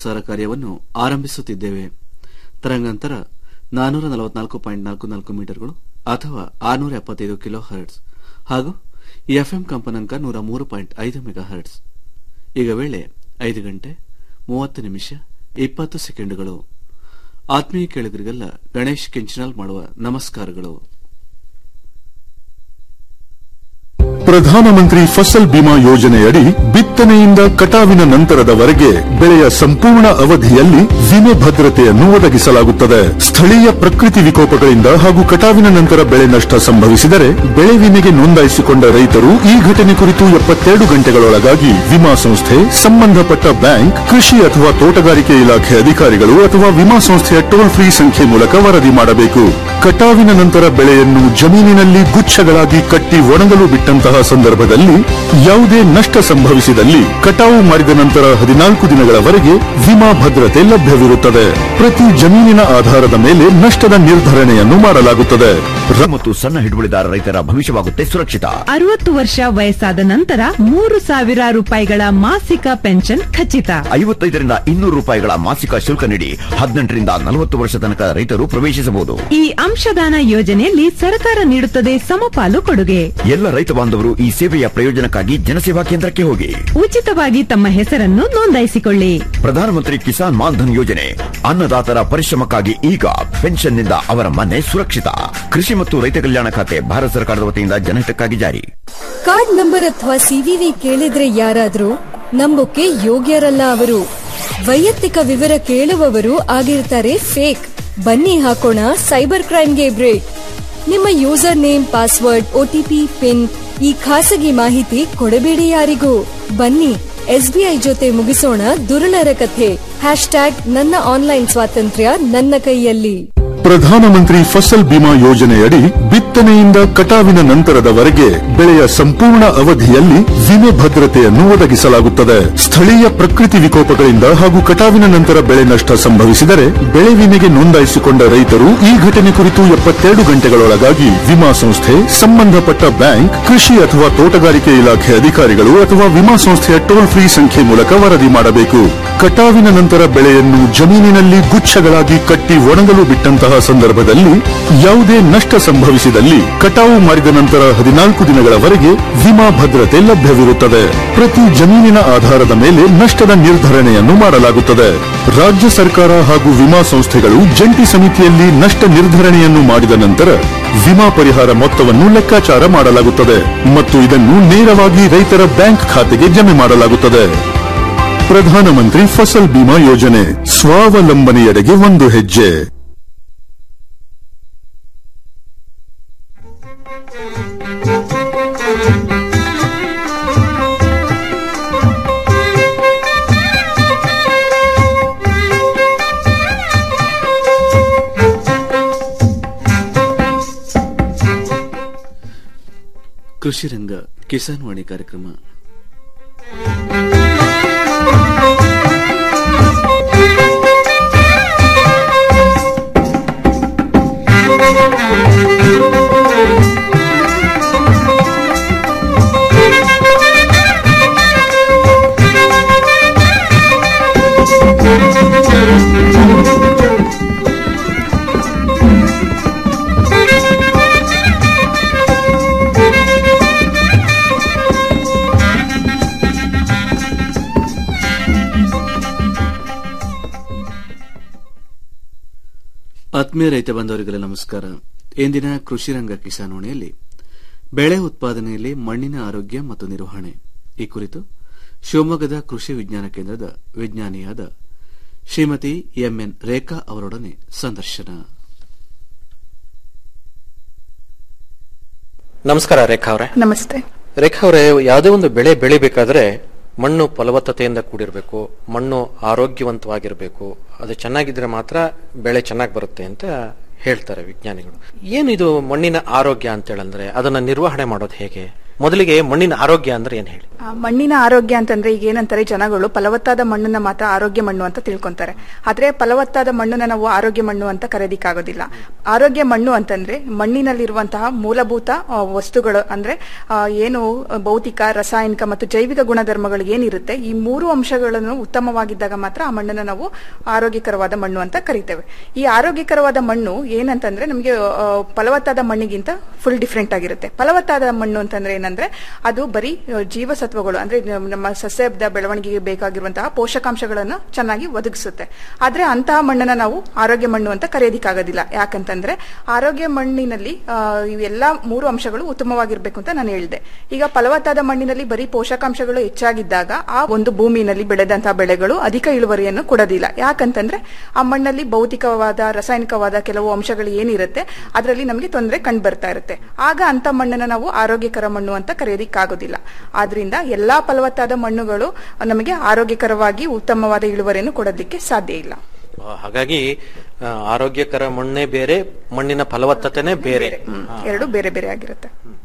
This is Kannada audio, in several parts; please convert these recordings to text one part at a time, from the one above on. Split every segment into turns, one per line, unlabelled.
ಪ್ರಸಾರ ಕಾರ್ಯವನ್ನು ಆರಂಭಿಸುತ್ತಿದ್ದೇವೆ ತರಂಗಾಂತರ ನಾನೂರ ನಲವತ್ನಾಲ್ಕು ಪಾಯಿಂಟ್ ನಾಲ್ಕು ನಾಲ್ಕು ಮೀಟರ್ಗಳು ಅಥವಾ ಆರುನೂರ ಎಪ್ಪತ್ತೈದು ಕಿಲೋ ಹರ್ಟ್ಸ್ ಹಾಗೂ ಎಫ್ಎಂ ಕಂಪನಾಂಕ ನೂರ ಮೂರು ಪಾಯಿಂಟ್ ಐದು ಮೆಗಾ ಹರ್ಟ್ಸ್ ಈಗ ವೇಳೆ ಐದು ಗಂಟೆ ಮೂವತ್ತು ನಿಮಿಷ ಇಪ್ಪತ್ತು ಸೆಕೆಂಡುಗಳು ಆತ್ಮೀಯ ಕೇಳುಗರಿಗೆಲ್ಲ ಗಣೇಶ್ ಕೆಂಚನಾಲ್ ಮಾಡುವ ನಮಸ್ಕಾರಗಳು
ಪ್ರಧಾನಮಂತ್ರಿ ಫಸಲ್ ಬಿಮಾ ಯೋಜನೆಯಡಿ ಬಿತ್ತನೆಯಿಂದ ಕಟಾವಿನ ನಂತರದವರೆಗೆ ಬೆಳೆಯ ಸಂಪೂರ್ಣ ಅವಧಿಯಲ್ಲಿ ವಿಮೆ ಭದ್ರತೆಯನ್ನು ಒದಗಿಸಲಾಗುತ್ತದೆ ಸ್ಥಳೀಯ ಪ್ರಕೃತಿ ವಿಕೋಪಗಳಿಂದ ಹಾಗೂ ಕಟಾವಿನ ನಂತರ ಬೆಳೆ ನಷ್ಟ ಸಂಭವಿಸಿದರೆ ಬೆಳೆ ವಿಮೆಗೆ ನೋಂದಾಯಿಸಿಕೊಂಡ ರೈತರು ಈ ಘಟನೆ ಕುರಿತು ಎಪ್ಪತ್ತೆರಡು ಗಂಟೆಗಳೊಳಗಾಗಿ ವಿಮಾ ಸಂಸ್ಥೆ ಸಂಬಂಧಪಟ್ಟ ಬ್ಯಾಂಕ್ ಕೃಷಿ ಅಥವಾ ತೋಟಗಾರಿಕೆ ಇಲಾಖೆ ಅಧಿಕಾರಿಗಳು ಅಥವಾ ವಿಮಾ ಸಂಸ್ಥೆಯ ಟೋಲ್ ಫ್ರೀ ಸಂಖ್ಯೆ ಮೂಲಕ ವರದಿ ಮಾಡಬೇಕು ಕಟಾವಿನ ನಂತರ ಬೆಳೆಯನ್ನು ಜಮೀನಿನಲ್ಲಿ ಗುಚ್ಛಗಳಾಗಿ ಕಟ್ಟಿ ಒಣಗಲು ಬಿಟ್ಟಂತಹ ಸಂದರ್ಭದಲ್ಲಿ ಯಾವುದೇ ನಷ್ಟ ಸಂಭವಿಸಿದಲ್ಲಿ ಕಟಾವು ಮಾಡಿದ ನಂತರ ಹದಿನಾಲ್ಕು ದಿನಗಳವರೆಗೆ ವಿಮಾ ಭದ್ರತೆ ಲಭ್ಯವಿರುತ್ತದೆ ಪ್ರತಿ ಜಮೀನಿನ ಆಧಾರದ ಮೇಲೆ ನಷ್ಟದ ನಿರ್ಧರಣೆಯನ್ನು ಮಾಡಲಾಗುತ್ತದೆ ರ-
ಮತ್ತು ಸಣ್ಣ ಹಿಡುವಳಿದಾರ ರೈತರ ಭವಿಷ್ಯವಾಗುತ್ತೆ ಸುರಕ್ಷಿತ
ಅರವತ್ತು ವರ್ಷ ವಯಸ್ಸಾದ ನಂತರ ಮೂರು ಸಾವಿರ ರೂಪಾಯಿಗಳ ಮಾಸಿಕ ಪೆನ್ಷನ್ ಖಚಿತ
ಐವತ್ತೈದರಿಂದ ಇನ್ನೂರು ರೂಪಾಯಿಗಳ ಮಾಸಿಕ ಶುಲ್ಕ ನೀಡಿ ಹದಿನೆಂಟರಿಂದ ನಲವತ್ತು ವರ್ಷ ತನಕ ರೈತರು ಪ್ರವೇಶಿಸಬಹುದು
ಈ ಅಂಶದಾನ ಯೋಜನೆಯಲ್ಲಿ ಸರ್ಕಾರ ನೀಡುತ್ತದೆ ಸಮಪಾಲು ಕೊಡುಗೆ
ಎಲ್ಲ ರೈತ ಬಾಂಧವರು ಈ ಸೇವೆಯ ಪ್ರಯೋಜನಕ್ಕಾಗಿ ಜನಸೇವಾ ಕೇಂದ್ರಕ್ಕೆ ಹೋಗಿ
ಉಚಿತವಾಗಿ ತಮ್ಮ ಹೆಸರನ್ನು ನೋಂದಾಯಿಸಿಕೊಳ್ಳಿ
ಪ್ರಧಾನಮಂತ್ರಿ ಕಿಸಾನ್ ಮಾನ್ಧನ್ ಯೋಜನೆ ಅನ್ನದಾತರ ಪರಿಶ್ರಮಕ್ಕಾಗಿ ಈಗ ಪೆನ್ಷನ್ನಿಂದ ಅವರ ಮನೆ ಸುರಕ್ಷಿತ ಕೃಷಿ ಮತ್ತು ರೈತ ಕಲ್ಯಾಣ ಖಾತೆ ಭಾರತ ಸರ್ಕಾರದ ವತಿಯಿಂದ ಜನಹಿತಕ್ಕಾಗಿ ಜಾರಿ
ಕಾರ್ಡ್ ನಂಬರ್ ಅಥವಾ ಸಿವಿವಿ ಕೇಳಿದ್ರೆ ಯಾರಾದ್ರೂ ನಂಬೋಕೆ ಯೋಗ್ಯರಲ್ಲ ಅವರು ವೈಯಕ್ತಿಕ ವಿವರ ಕೇಳುವವರು ಆಗಿರ್ತಾರೆ ಫೇಕ್ ಬನ್ನಿ ಹಾಕೋಣ ಸೈಬರ್ ಕ್ರೈಮ್ಗೆ ಬ್ರೇಕ್ ನಿಮ್ಮ user name password OTP PIN ಈ ಖಾಸಗಿ ಮಾಹಿತಿ ಕೊಡಬೇಡಿ ಯಾರಿಗೂ ಬನ್ನಿ ಎಸ್ಬಿಐ ಜೊತೆ ಮುಗಿಸೋಣ ದುರುಳರ ಕಥೆ ಹ್ಯಾಶ್ ಟ್ಯಾಗ್ ನನ್ನ ಆನ್ಲೈನ್ ಸ್ವಾತಂತ್ರ್ಯ ನನ್ನ ಕೈಯಲ್ಲಿ
ಪ್ರಧಾನಮಂತ್ರಿ ಫಸಲ್ ಬಿಮಾ ಯೋಜನೆಯಡಿ ಬಿತ್ತನೆಯಿಂದ ಕಟಾವಿನ ನಂತರದವರೆಗೆ ಬೆಳೆಯ ಸಂಪೂರ್ಣ ಅವಧಿಯಲ್ಲಿ ವಿಮೆ ಭದ್ರತೆಯನ್ನು ಒದಗಿಸಲಾಗುತ್ತದೆ ಸ್ಥಳೀಯ ಪ್ರಕೃತಿ ವಿಕೋಪಗಳಿಂದ ಹಾಗೂ ಕಟಾವಿನ ನಂತರ ಬೆಳೆ ನಷ್ಟ ಸಂಭವಿಸಿದರೆ ಬೆಳೆ ವಿಮೆಗೆ ನೋಂದಾಯಿಸಿಕೊಂಡ ರೈತರು ಈ ಘಟನೆ ಕುರಿತು ಎಪ್ಪತ್ತೆರಡು ಗಂಟೆಗಳೊಳಗಾಗಿ ವಿಮಾ ಸಂಸ್ಥೆ ಸಂಬಂಧಪಟ್ಟ ಬ್ಯಾಂಕ್ ಕೃಷಿ ಅಥವಾ ತೋಟಗಾರಿಕೆ ಇಲಾಖೆ ಅಧಿಕಾರಿಗಳು ಅಥವಾ ವಿಮಾ ಸಂಸ್ಥೆಯ ಟೋಲ್ ಫ್ರೀ ಸಂಖ್ಯೆ ಮೂಲಕ ವರದಿ ಮಾಡಬೇಕು ಕಟಾವಿನ ನಂತರ ಬೆಳೆಯನ್ನು ಜಮೀನಿನಲ್ಲಿ ಗುಚ್ಛಗಳಾಗಿ ಕಟ್ಟಿ ಒಣಗಲು ಬಿಟ್ಟಂತಹ ಸಂದರ್ಭದಲ್ಲಿ ಯಾವುದೇ ನಷ್ಟ ಸಂಭವಿಸಿದಲ್ಲಿ ಕಟಾವು ಮಾಡಿದ ನಂತರ ಹದಿನಾಲ್ಕು ದಿನಗಳವರೆಗೆ ವಿಮಾ ಭದ್ರತೆ ಲಭ್ಯವಿರುತ್ತದೆ ಪ್ರತಿ ಜಮೀನಿನ ಆಧಾರದ ಮೇಲೆ ನಷ್ಟದ ನಿರ್ಧರಣೆಯನ್ನು ಮಾಡಲಾಗುತ್ತದೆ ರಾಜ್ಯ ಸರ್ಕಾರ ಹಾಗೂ ವಿಮಾ ಸಂಸ್ಥೆಗಳು ಜಂಟಿ ಸಮಿತಿಯಲ್ಲಿ ನಷ್ಟ ನಿರ್ಧರಣೆಯನ್ನು ಮಾಡಿದ ನಂತರ ವಿಮಾ ಪರಿಹಾರ ಮೊತ್ತವನ್ನು ಲೆಕ್ಕಾಚಾರ ಮಾಡಲಾಗುತ್ತದೆ ಮತ್ತು ಇದನ್ನು ನೇರವಾಗಿ ರೈತರ ಬ್ಯಾಂಕ್ ಖಾತೆಗೆ ಜಮೆ ಮಾಡಲಾಗುತ್ತದೆ ಪ್ರಧಾನಮಂತ್ರಿ ಫಸಲ್ ಬಿಮಾ ಯೋಜನೆ ಸ್ವಾವಲಂಬನೆಯೆಡೆಗೆ ಒಂದು ಹೆಜ್ಜೆ
ಕೃಷಿ ರಂಗ ಕಿಸಾನ್ ವಾಣಿ ಕಾರ್ಯಕ್ರಮ ಆತ್ಮೀಯ ರೈತ ಬಾಂಧವರಿಗೆಲ್ಲ ನಮಸ್ಕಾರ ಇಂದಿನ ಕೃಷಿ ರಂಗ ಕಿಸಾನೋಣಿಯಲ್ಲಿ ಬೆಳೆ ಉತ್ಪಾದನೆಯಲ್ಲಿ ಮಣ್ಣಿನ ಆರೋಗ್ಯ ಮತ್ತು ನಿರ್ವಹಣೆ ಈ ಕುರಿತು ಶಿವಮೊಗ್ಗದ ಕೃಷಿ ವಿಜ್ಞಾನ ಕೇಂದ್ರದ ವಿಜ್ಞಾನಿಯಾದ ಶ್ರೀಮತಿ ಎಂಎನ್ ರೇಖಾ ಅವರೊಡನೆ ಸಂದರ್ಶನ
ನಮಸ್ಕಾರ ರೇಖಾ ಅವರೇ
ನಮಸ್ತೆ
ರೇಖಾ ಅವರೇ ಯಾವುದೇ ಒಂದು ಬೆಳೆ ಬೆಳಿಬೇಕಾದ್ರೆ ಮಣ್ಣು ಫಲವತ್ತತೆಯಿಂದ ಕೂಡಿರಬೇಕು ಮಣ್ಣು ಆರೋಗ್ಯವಂತವಾಗಿರಬೇಕು ಅದು ಚೆನ್ನಾಗಿದ್ರೆ ಮಾತ್ರ ಬೆಳೆ ಚೆನ್ನಾಗಿ ಬರುತ್ತೆ ಅಂತ ಹೇಳ್ತಾರೆ ವಿಜ್ಞಾನಿಗಳು ಏನಿದು ಮಣ್ಣಿನ ಆರೋಗ್ಯ ಅಂತೇಳಂದ್ರೆ ಅದನ್ನ ನಿರ್ವಹಣೆ ಮಾಡೋದು ಹೇಗೆ ಮೊದಲಿಗೆ ಮಣ್ಣಿನ ಆರೋಗ್ಯ ಅಂದ್ರೆ ಏನ್ ಹೇಳಿ
ಆ, ಮಣ್ಣಿನ ಆರೋಗ್ಯ ಅಂತಂದ್ರೆ ಈಗ ಏನಂತಾರೆ ಜನಗಳು ಫಲವತ್ತಾದ ಮಣ್ಣನ್ನ ಮಾತ್ರ ಆರೋಗ್ಯ ಮಣ್ಣು ಅಂತ ತಿಳ್ಕೊಂತಾರೆ ಆದ್ರೆ ಫಲವತ್ತಾದ ಮಣ್ಣನ್ನ ನಾವು ಆರೋಗ್ಯ ಮಣ್ಣು ಅಂತ ಕರೆದಿಕ್ಕಾಗೋದಿಲ್ಲ ಆರೋಗ್ಯ ಮಣ್ಣು ಅಂತಂದ್ರೆ ಮಣ್ಣಿನಲ್ಲಿರುವಂತಹ ಮೂಲಭೂತ ಆ, ವಸ್ತುಗಳು ಅಂದ್ರೆ ಆ, ಏನು ಭೌತಿಕ ರಾಸಾಯನಿಕ ಮತ್ತು ಜೈವಿಕ ಗುಣಧರ್ಮಗಳು ಏನಿರುತ್ತೆ ಈ ಮೂರು ಅಂಶಗಳನ್ನು ಉತ್ತಮವಾಗಿದ್ದಾಗ ಮಾತ್ರ ಆ ಮಣ್ಣನ್ನು ನಾವು ಆರೋಗ್ಯಕರವಾದ ಮಣ್ಣು ಅಂತ ಕರಿತೇವೆ ಈ ಆರೋಗ್ಯಕರವಾದ ಮಣ್ಣು ಏನಂತಂದ್ರೆ ನಮಗೆ ಆ, ಫಲವತ್ತಾದ ಮಣ್ಣಿಗಿಂತ ಫುಲ್ ಡಿಫ್ರೆಂಟ್ ಆಗಿರುತ್ತೆ ಫಲವತ್ತಾದ ಮಣ್ಣು ಅಂತಂದ್ರೆ ಏನಂದ್ರೆ ಅದು ಬರೀ ಆ, ಜೀವಸತ್ವಗಳು ಅಂದ್ರೆ ನಮ್ಮ- ನಮ್ಮ ಸಸ್ಯದ ಬೆಳವಣಿಗೆಗೆ ಬೇಕಾಗಿರುವಂತಹ ಪೋಷಕಾಂಶಗಳನ್ನು ಚೆನ್ನಾಗಿ ಒದಗಿಸುತ್ತೆ ಆದ್ರೆ ಅಂತಹ ಮಣ್ಣನ್ನ ನಾವು ಆರೋಗ್ಯ ಮಣ್ಣು ಅಂತ ಕರೆಯೋದಿಕ್ಕಾಗೋದಿಲ್ಲ ಯಾಕಂತಂದ್ರೆ ಆರೋಗ್ಯ ಮಣ್ಣಿನಲ್ಲಿ ಆ, ಇವೆಲ್ಲಾ ಮೂರು ಅಂಶಗಳು ಉತ್ತಮವಾಗಿರ್ಬೇಕು ಅಂತ ನಾನು ಹೇಳಿದೆ ಈಗ ಫಲವತ್ತಾದ ಮಣ್ಣಿನಲ್ಲಿ ಬರೀ ಪೋಷಕಾಂಶಗಳು ಹೆಚ್ಚಾಗಿದ್ದಾಗ ಆ ಒಂದು ಭೂಮಿನಲ್ಲಿ ಬೆಳೆದಂತಹ ಬೆಳೆಗಳು ಅಧಿಕ ಇಳುವರಿಯನ್ನು ಕೊಡೋದಿಲ್ಲ ಯಾಕಂತಂದ್ರೆ ಆ ಮಣ್ಣಲ್ಲಿ ಭೌತಿಕವಾದ ರಾಸಾಯನಿಕವಾದ ಕೆಲವು ಅಂಶಗಳು ಏನಿರುತ್ತೆ ಅದರಲ್ಲಿ ನಮಗೆ ತೊಂದರೆ ಕಂಡು ಬರ್ತಾ ಇರುತ್ತೆ ಆಗ ಅಂತ ಮಣ್ಣನ್ನ ನಾವು ಆರೋಗ್ಯಕರ ಮಣ್ಣು ಅಂತ ಕರೆಯೋದಿಕ್ಕಾಗೋದಿಲ್ಲ ಆದ್ರಿಂದ ಎಲ್ಲಾ ಫಲವತ್ತಾದ ಮಣ್ಣುಗಳು ನಮಗೆ ಆರೋಗ್ಯಕರವಾಗಿ ಉತ್ತಮವಾದ ಇಳುವರಿಯನ್ನು ಕೊಡೋದಕ್ಕೆ ಸಾಧ್ಯ ಇಲ್ಲ
ಆ, ಹಾಗಾಗಿ ಆ, ಆರೋಗ್ಯಕರ ಮಣ್ಣೇ ಬೇರೆ ಮಣ್ಣಿನ ಫಲವತ್ತತೆನೇ ಬೇರೆ ಹಾ.
ಎರಡು ಬೇರೆ ಬೇರೆ ಆಗಿರುತ್ತೆ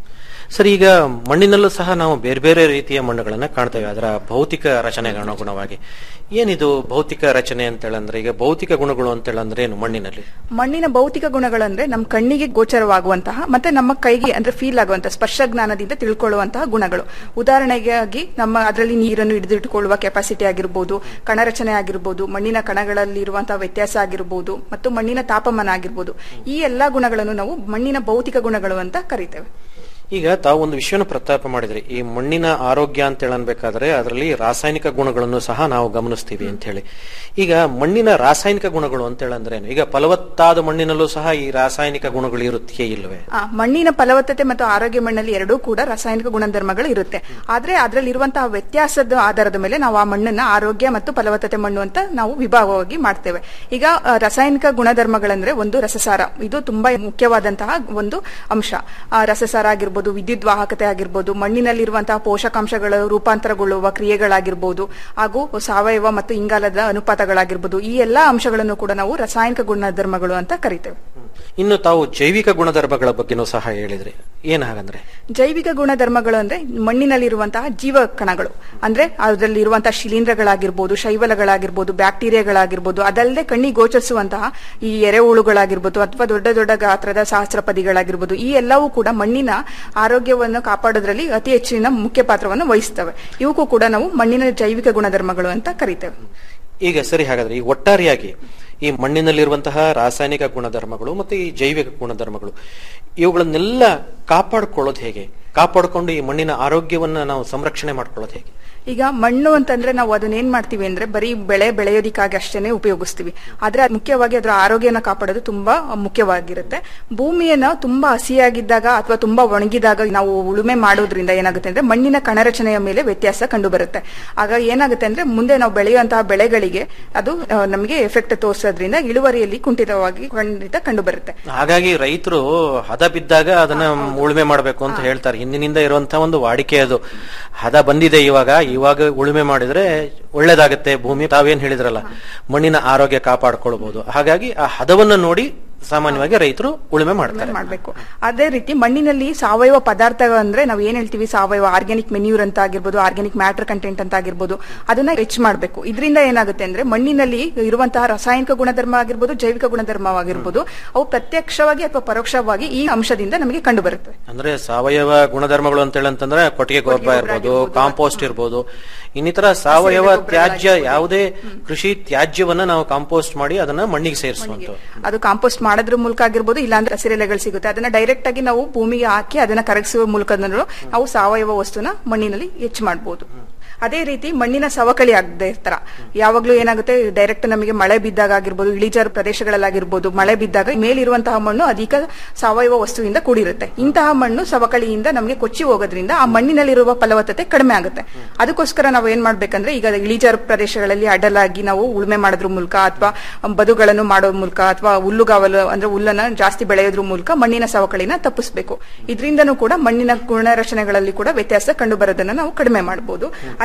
ಸರಿ ಈಗ ಮಣ್ಣಿನಲ್ಲೂ ಸಹ ನಾವು ಬೇರೆ ಬೇರೆ ರೀತಿಯ ಮಣ್ಣುಗಳನ್ನ ಕಾಣ್ತೇವೆ ಅದರ ಭೌತಿಕ ರಚನೆಗೆ ಅನುಗುಣವಾಗಿ ಏನಿದು ಭೌತಿಕ ರಚನೆ ಅಂತೇಳಂದ್ರೆ ಈಗ ಭೌತಿಕ ಗುಣಗಳು ಅಂತೇಳಂದ್ರೆ ಏನು ಮಣ್ಣಿನಲ್ಲಿ
ಮಣ್ಣಿನ ಭೌತಿಕ ಗುಣಗಳಂದ್ರೆ ನಮ್ಮ ಕಣ್ಣಿಗೆ ಗೋಚರವಾಗುವಂತಹ ಮತ್ತೆ ನಮ್ಮ ಕೈಗೆ ಅಂದ್ರೆ ಫೀಲ್ ಆಗುವಂತಹ ಸ್ಪರ್ಶ ಜ್ಞಾನದಿಂದ ತಿಳ್ಕೊಳ್ಳುವಂತಹ ಗುಣಗಳು ಉದಾಹರಣೆಗಾಗಿ ನಮ್ಮ ಅದರಲ್ಲಿ ನೀರನ್ನು ಹಿಡಿದಿಟ್ಟುಕೊಳ್ಳುವ ಕೆಪಾಸಿಟಿ ಆಗಿರ್ಬೋದು ಕಣರಚನೆ ಆಗಿರ್ಬೋದು ಮಣ್ಣಿನ ಕಣಗಳಲ್ಲಿ ಇರುವಂತಹ ವ್ಯತ್ಯಾಸ ಆಗಿರ್ಬೋದು ಮತ್ತು ಮಣ್ಣಿನ ತಾಪಮಾನ ಆಗಿರ್ಬೋದು ಈ ಎಲ್ಲಾ ಗುಣಗಳನ್ನು ನಾವು ಮಣ್ಣಿನ ಭೌತಿಕ ಗುಣಗಳು ಅಂತ ಕರಿತೇವೆ
ಈಗ ತಾವು ಒಂದು ವಿಷಯನ ಪ್ರಸ್ತಾಪ ಮಾಡಿದ್ರಿ ಈ ಮಣ್ಣಿನ ಆರೋಗ್ಯ ಅಂತ ಹೇಳನ್ಬೇಕಾದ್ರೆ ಅದರಲ್ಲಿ ರಾಸಾಯನಿಕ ಗುಣಗಳನ್ನು ಸಹ ನಾವು ಗಮನಿಸ್ತೀವಿ ಅಂತ ಹೇಳಿ ಈಗ ಮಣ್ಣಿನ ರಾಸಾಯನಿಕ ಗುಣಗಳು ಅಂತ ಹೇಳಂದ್ರೇನು ಈಗ ಫಲವತ್ತಾದ ಮಣ್ಣಿನಲ್ಲೂ ಸಹ ಈ ರಾಸಾಯನಿಕ ಗುಣಗಳು ಇರುತ್ತೆಯೇ ಇಲ್ವೇ
ಆ, ಮಣ್ಣಿನ ಫಲವತ್ತತೆ ಮತ್ತು ಆರೋಗ್ಯ ಮಣ್ಣಲ್ಲಿ ಎರಡೂ ಕೂಡ ರಾಸಾಯನಿಕ ಗುಣಧರ್ಮಗಳು ಇರುತ್ತೆ ಆದ್ರೆ ಅದರಲ್ಲಿ ಇರುವಂತಹ ವ್ಯತ್ಯಾಸದ ಆಧಾರದ ಮೇಲೆ ನಾವು ಆ ಮಣ್ಣನ್ನ ಆರೋಗ್ಯ ಮತ್ತು ಫಲವತ್ತತೆ ಮಣ್ಣು ಅಂತ ನಾವು ವಿಭಾಗವಾಗಿ ಮಾಡ್ತೇವೆ ಈಗ ಆ, ರಾಸಾಯನಿಕ ಗುಣಧರ್ಮಗಳಂದ್ರೆ ಒಂದು ರಸಸಾರ ಇದು ತುಂಬಾ ಮುಖ್ಯವಾದಂತಹ ಒಂದು ಅಂಶ ಆ, ರಸಸಾರ ಆಗಿರ್ಬೋದು ವಿದ್ಯುತ್ ವಾಹಕತೆ ಆಗಿರ್ಬೋದು ಮಣ್ಣಿನಲ್ಲಿರುವಂತಹ ಪೋಷಕಾಂಶಗಳು ರೂಪಾಂತರಗೊಳ್ಳುವ ಕ್ರಿಯೆಗಳಾಗಿರ್ಬೋದು ಹಾಗೂ ಸಾವಯವ ಮತ್ತು ಇಂಗಾಲದ ಅನುಪಾತಗಳಾಗಿರ್ಬೋದು ಈ ಎಲ್ಲಾ ಅಂಶಗಳನ್ನು ಕೂಡ ನಾವು ರಾಸಾಯನಿಕ ಗುಣಧರ್ಮಗಳು ಅಂತ ಕರಿತೇವೆ
ಇನ್ನು ತಾವು ಜೈವಿಕ ಗುಣಧರ್ಮಗಳ ಬಗ್ಗೆನೂ ಸಹ ಹೇಳಿದ್ರಿ ಏನ್ ಹಾಗಂದ್ರೆ
ಜೈವಿಕ ಗುಣಧರ್ಮಗಳು ಅಂದ್ರೆ ಮಣ್ಣಿನಲ್ಲಿರುವಂತಹ ಜೀವ ಕಣಗಳು ಅಂದ್ರೆ ಅದರಲ್ಲಿ ಇರುವಂತಹ ಶಿಲೀಂಧ್ರಗಳಾಗಿರ್ಬೋದು ಶೈವಲಗಳಾಗಿರ್ಬೋದು ಬ್ಯಾಕ್ಟೀರಿಯಾಗಳಾಗಿರ್ಬೋದು ಅದಲ್ಲದೆ ಕಣ್ಣಿಗೆ ಗೋಚರಿಸುವಂತಹ ಈ ಎರೆಹುಳುಗಳಾಗಿರ್ಬೋದು ಅಥವಾ ದೊಡ್ಡ ದೊಡ್ಡ ಗಾತ್ರದ ಸಹಸ್ರಪದಿಗಳಾಗಿರ್ಬೋದು ಈ ಎಲ್ಲವೂ ಕೂಡ ಮಣ್ಣಿನ ಆರೋಗ್ಯವನ್ನು ಕಾಪಾಡೋದ್ರಲ್ಲಿ ಅತಿ ಹೆಚ್ಚಿನ ಮುಖ್ಯ ಪಾತ್ರವನ್ನು ವಹಿಸ್ತವೆ ಇವಕ್ಕೂ ಕೂಡ ನಾವು ಮಣ್ಣಿನ ಜೈವಿಕ ಗುಣಧರ್ಮಗಳು ಅಂತ ಕರಿತೇವೆ
ಈಗ ಸರಿ ಹಾಗಾದ್ರೆ ಈ ಒಟ್ಟಾರೆಯಾಗಿ ಈ ಮಣ್ಣಿನಲ್ಲಿರುವಂತಹ ರಾಸಾಯನಿಕ ಗುಣಧರ್ಮಗಳು ಮತ್ತು ಈ ಜೈವಿಕ ಗುಣಧರ್ಮಗಳು ಇವುಗಳನ್ನೆಲ್ಲ ಕಾಪಾಡಿಕೊಳ್ಳೋದು ಹೇಗೆ ಕಾಪಾಡಿಕೊಂಡು ಈ ಮಣ್ಣಿನ ಆರೋಗ್ಯವನ್ನ ನಾವು ಸಂರಕ್ಷಣೆ ಮಾಡ್ಕೊಳ್ಳೋದು ಹೇಗೆ
ಈಗ ಮಣ್ಣು ಅಂತಂದ್ರೆ ನಾವು ಅದನ್ನ ಏನ್ ಮಾಡ್ತೀವಿ ಅಂದ್ರೆ ಬರೀ ಬೆಳೆ ಬೆಳೆಯೋದಿಕ್ಕಾಗಿ ಅಷ್ಟೇನೆ ಉಪಯೋಗಿಸ್ತೀವಿ ಆದ್ರೆ ಅದ್ ಮುಖ್ಯವಾಗಿ ಅದರ ಆರೋಗ್ಯನ ಕಾಪಾಡೋದು ತುಂಬಾ ಮುಖ್ಯವಾಗಿರುತ್ತೆ ಭೂಮಿಯನ್ನ ತುಂಬಾ ಹಸಿಯಾಗಿದ್ದಾಗ ಅಥವಾ ತುಂಬಾ ಒಣಗಿದಾಗ ನಾವು ಉಳುಮೆ ಮಾಡೋದ್ರಿಂದ ಏನಾಗುತ್ತೆ ಅಂದ್ರೆ ಮಣ್ಣಿನ ಕಣರಚನೆಯ ಮೇಲೆ ವ್ಯತ್ಯಾಸ ಕಂಡು ಬರುತ್ತೆ ಆಗ ಏನಾಗುತ್ತೆ ಅಂದ್ರೆ ಮುಂದೆ ನಾವು ಬೆಳೆಯುವಂತಹ ಬೆಳೆಗಳಿಗೆ ಅದು ಆ, ನಮಗೆ ಎಫೆಕ್ಟ್ ತೋರಿಸೋದ್ರಿಂದ ಇಳುವರಿಯಲ್ಲಿ ಕುಂಠಿತವಾಗಿ ಖಂಡಿತ ಕಂಡು ಬರುತ್ತೆ
ಹಾಗಾಗಿ ರೈತರು ಹದ ಬಿದ್ದಾಗ ಅದನ್ನ ಉಳುಮೆ ಮಾಡಬೇಕು ಅಂತ ಹೇಳ್ತಾರೆ ಹಿಂದಿನಿಂದ ಇರುವಂತಹ ಒಂದು ವಾಡಿಕೆ ಅದು ಹದ ಬಂದಿದೆ ಇವಾಗ ಇವಾಗ ಉಳುಮೆ ಮಾಡಿದ್ರೆ ಒಳ್ಳೇದಾಗತ್ತೆ ಭೂಮಿ ತಾವೇನ್ ಹೇಳಿದ್ರಲ್ಲ ಮಣ್ಣಿನ ಆರೋಗ್ಯ ಕಾಪಾಡ್ಕೊಳ್ಬಹುದು ಹಾಗಾಗಿ ಆ ಹದವನ್ನ ನೋಡಿ ಸಾಮಾನ್ಯವಾಗಿ ರೈತರು ಉಳುಮೆ ಮಾಡ್ತಾರೆ
ಮಾಡಬೇಕು ಅದೇ ರೀತಿ ಮಣ್ಣಿನಲ್ಲಿ ಸಾವಯವ ಪದಾರ್ಥ ಅಂದ್ರೆ ನಾವು ಏನ್ ಹೇಳ್ತೀವಿ ಸಾವಯವ ಆರ್ಗ್ಯಾನಿಕ್ ಮೆನ್ಯೂರ್ ಅಂತ ಆಗಿರ್ಬೋದು ಆರ್ಗ್ಯಾನಿಕ್ ಮ್ಯಾಟರ್ ಕಂಟೆಂಟ್ ಅಂತ ಆಗಿರ್ಬೋದು ಅದನ್ನ ಹೆಚ್ಚು ಮಾಡಬೇಕು ಇದರಿಂದ ಏನಾಗುತ್ತೆ ಅಂದ್ರೆ ಮಣ್ಣಿನಲ್ಲಿ ಇರುವಂತಹ ರಾಸಾಯನಿಕ ಗುಣಧರ್ಮ ಆಗಿರ್ಬೋದು ಜೈವಿಕ ಗುಣಧರ್ಮವಾಗಿರ್ಬೋದು ಅವು ಪ್ರತ್ಯಕ್ಷವಾಗಿ ಅಥವಾ ಪರೋಕ್ಷವಾಗಿ ಈ ಅಂಶದಿಂದ ನಮಗೆ ಕಂಡು ಬರುತ್ತೆ
ಅಂದ್ರೆ ಸಾವಯವ ಗುಣಧರ್ಮಗಳು ಅಂತ ಹೇಳಂತಂದ್ರೆ ಕೊಟ್ಟಿಗೆ ಗೊಬ್ಬರ ಇರ್ಬೋದು ಕಾಂಪೋಸ್ಟ್ ಇರ್ಬೋದು ಇನ್ನಿತರ ಸಾವಯವ ತ್ಯಾಜ್ಯ ಯಾವುದೇ ಕೃಷಿ ತ್ಯಾಜ್ಯವನ್ನ ನಾವು ಕಾಂಪೋಸ್ಟ್ ಮಾಡಿ ಅದನ್ನ ಮಣ್ಣಿಗೆ ಸೇರಿಸುವಂತ
ಅದು ಕಾಂಪೋಸ್ಟ್ ಮಾಡೋದ್ರ ಮೂಲಕ ಆಗಿರ್ಬೋದು ಇಲ್ಲಾಂದ್ರೆ ಹಸಿರೆಲೆಗಳು ಸಿಗುತ್ತೆ ಅದನ್ನ ಡೈರೆಕ್ಟ್ ಆಗಿ ನಾವು ಭೂಮಿಗೆ ಹಾಕಿ ಅದನ್ನ ಕರಗಿಸುವ ಮೂಲಕ ನಾವು ಸಾವಯವ ವಸ್ತುನ ಮಣ್ಣಿನಲ್ಲಿ ಹೆಚ್ಚು ಮಾಡಬಹುದು ಅದೇ ರೀತಿ ಮಣ್ಣಿನ ಸವಕಳಿ ಆಗದೆ ಇರ್ತಾರ ಯಾವಾಗ್ಲೂ ಏನಾಗುತ್ತೆ ಡೈರೆಕ್ಟ್ ನಮಗೆ ಮಳೆ ಬಿದ್ದಾಗ ಆಗಿರ್ಬೋದು ಇಳಿಜಾರು ಪ್ರದೇಶಗಳಲ್ಲಾಗಿರ್ಬೋದು ಮಳೆ ಬಿದ್ದಾಗ ಮೇಲಿರುವಂತಹ ಮಣ್ಣು ಅಧಿಕ ಸಾವಯವ ವಸ್ತುವಿಂದ ಕೂಡಿರುತ್ತೆ ಇಂತಹ ಮಣ್ಣು ಸವಕಳಿಯಿಂದ ನಮಗೆ ಕೊಚ್ಚಿ ಹೋಗೋದ್ರಿಂದ ಆ ಮಣ್ಣಿನಲ್ಲಿರುವ ಫಲವತ್ತತೆ ಕಡಿಮೆ ಆಗುತ್ತೆ ಅದಕ್ಕೋಸ್ಕರ ನಾವು ಏನ್ ಮಾಡ್ಬೇಕಂದ್ರೆ ಈಗ ಇಳಿಜಾರು ಪ್ರದೇಶಗಳಲ್ಲಿ ಅಡ್ಡಲಾಗಿ ನಾವು ಉಳುಮೆ ಮಾಡೋದ್ರ ಮೂಲಕ ಅಥವಾ ಬದುಗಳನ್ನು ಮಾಡೋ ಮೂಲಕ ಅಥವಾ ಹುಲ್ಲುಗಾವಲು ಅಂದ್ರೆ ಹುಲ್ಲನ್ನ ಜಾಸ್ತಿ ಬೆಳೆಯೋದ್ರ ಮೂಲಕ ಮಣ್ಣಿನ ಸವಕಳಿನ ತಪ್ಪಿಸಬೇಕು ಇದರಿಂದನೂ ಕೂಡ ಮಣ್ಣಿನ ಗುಣರಚನೆಗಳಲ್ಲಿ ಕೂಡ ವ್ಯತ್ಯಾಸ ಕಂಡು ಬರೋದನ್ನ ನಾವು ಕಡಿಮೆ ಮಾಡಬಹುದು